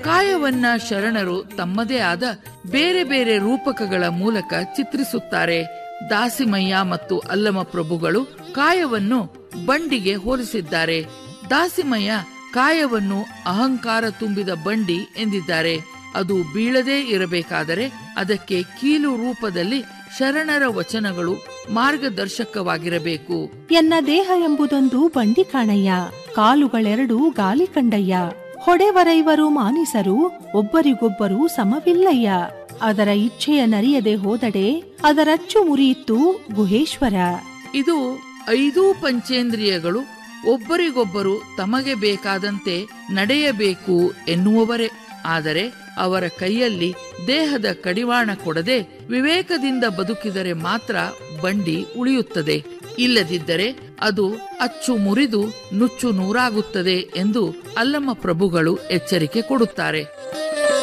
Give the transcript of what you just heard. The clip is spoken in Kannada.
ಕಾಯವನ್ನ ಶರಣರು ತಮ್ಮದೇ ಆದ ಬೇರೆ ಬೇರೆ ರೂಪಕಗಳ ಮೂಲಕ ಚಿತ್ರಿಸುತ್ತಾರೆ ದಾಸಿಮಯ್ಯ ಮತ್ತು ಅಲ್ಲಮ ಪ್ರಭುಗಳು ಕಾಯವನ್ನು ಬಂಡಿಗೆ ಹೋಲಿಸಿದ್ದಾರೆ ದಾಸಿಮಯ್ಯ ಕಾಯವನ್ನು ಅಹಂಕಾರ ತುಂಬಿದ ಬಂಡಿ ಎಂದಿದ್ದಾರೆ ಅದು ಬೀಳದೇ ಇರಬೇಕಾದರೆ ಅದಕ್ಕೆ ಕೀಲು ರೂಪದಲ್ಲಿ ಶರಣರ ವಚನಗಳು ಮಾರ್ಗದರ್ಶಕವಾಗಿರಬೇಕು ಎನ್ನ ದೇಹ ಎಂಬುದೊಂದು ಬಂಡಿ ಕಾಣಯ್ಯ ಕಾಲುಗಳೆರಡು ಗಾಲಿ ಕಂಡಯ್ಯ ಹೊಡೆವರೈವರು ಮಾನಿಸರು ಒಬ್ಬರಿಗೊಬ್ಬರು ಸಮವಿಲ್ಲಯ್ಯ ಅದರ ಇಚ್ಛೆಯ ನರಿಯದೆ ಹೋದಡೆ ಅದರಚ್ಚು ಮುರಿಯಿತ್ತು ಗುಹೇಶ್ವರ ಇದು ಐದೂ ಪಂಚೇಂದ್ರಿಯಗಳು ಒಬ್ಬರಿಗೊಬ್ಬರು ತಮಗೆ ಬೇಕಾದಂತೆ ನಡೆಯಬೇಕು ಎನ್ನುವವರೇ ಆದರೆ ಅವರ ಕೈಯಲ್ಲಿ ದೇಹದ ಕಡಿವಾಣ ಕೊಡದೆ ವಿವೇಕದಿಂದ ಬದುಕಿದರೆ ಮಾತ್ರ ಬಂಡಿ ಉಳಿಯುತ್ತದೆ ಇಲ್ಲದಿದ್ದರೆ ಅದು ಅಚ್ಚು ಮುರಿದು ನುಚ್ಚು ನೂರಾಗುತ್ತದೆ ಎಂದು ಅಲ್ಲಮ್ಮ ಪ್ರಭುಗಳು ಎಚ್ಚರಿಕೆ ಕೊಡುತ್ತಾರೆ